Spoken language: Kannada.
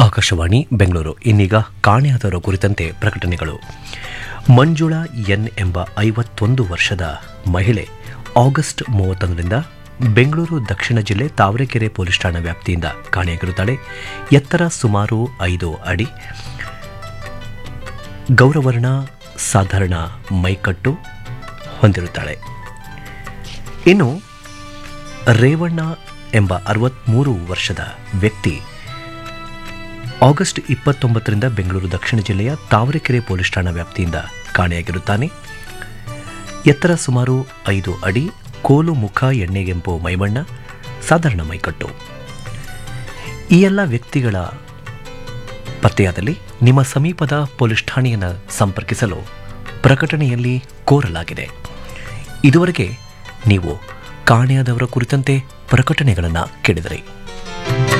ಆಕಾಶವಾಣಿ ಬೆಂಗಳೂರು ಇನ್ನೀಗ ಕಾಣೆಯಾದವರ ಕುರಿತಂತೆ ಪ್ರಕಟಣೆಗಳು ಮಂಜುಳಾ ಎನ್ ಎಂಬ ಐವತ್ತೊಂದು ವರ್ಷದ ಮಹಿಳೆ ಆಗಸ್ಟ್ ಮೂವತ್ತೊಂದರಿಂದ ಬೆಂಗಳೂರು ದಕ್ಷಿಣ ಜಿಲ್ಲೆ ತಾವರೆಕೆರೆ ಪೊಲೀಸ್ ಠಾಣಾ ವ್ಯಾಪ್ತಿಯಿಂದ ಕಾಣೆಯಾಗಿರುತ್ತಾಳೆ ಎತ್ತರ ಸುಮಾರು ಐದು ಅಡಿ ಗೌರವರ್ಣ ಸಾಧಾರಣ ಮೈಕಟ್ಟು ಹೊಂದಿರುತ್ತಾಳೆ ಇನ್ನು ರೇವಣ್ಣ ಎಂಬ ಅರವತ್ಮೂರು ವರ್ಷದ ವ್ಯಕ್ತಿ ಆಗಸ್ಟ್ ಇಪ್ಪತ್ತೊಂಬತ್ತರಿಂದ ಬೆಂಗಳೂರು ದಕ್ಷಿಣ ಜಿಲ್ಲೆಯ ತಾವರೆಕೆರೆ ಪೊಲೀಸ್ ಠಾಣಾ ವ್ಯಾಪ್ತಿಯಿಂದ ಕಾಣೆಯಾಗಿರುತ್ತಾನೆ ಎತ್ತರ ಸುಮಾರು ಐದು ಅಡಿ ಕೋಲು ಮುಖ ಎಣ್ಣೆಗೆಂಪು ಮೈಬಣ್ಣ ಸಾಧಾರಣ ಮೈಕಟ್ಟು ಈ ಎಲ್ಲ ವ್ಯಕ್ತಿಗಳ ಪತ್ತೆಯಾದಲ್ಲಿ ನಿಮ್ಮ ಸಮೀಪದ ಪೊಲೀಸ್ ಠಾಣೆಯನ್ನು ಸಂಪರ್ಕಿಸಲು ಪ್ರಕಟಣೆಯಲ್ಲಿ ಕೋರಲಾಗಿದೆ ಇದುವರೆಗೆ ನೀವು ಕಾಣೆಯಾದವರ ಕುರಿತಂತೆ ಪ್ರಕಟಣೆಗಳನ್ನು ಕೇಳಿದಿರಿ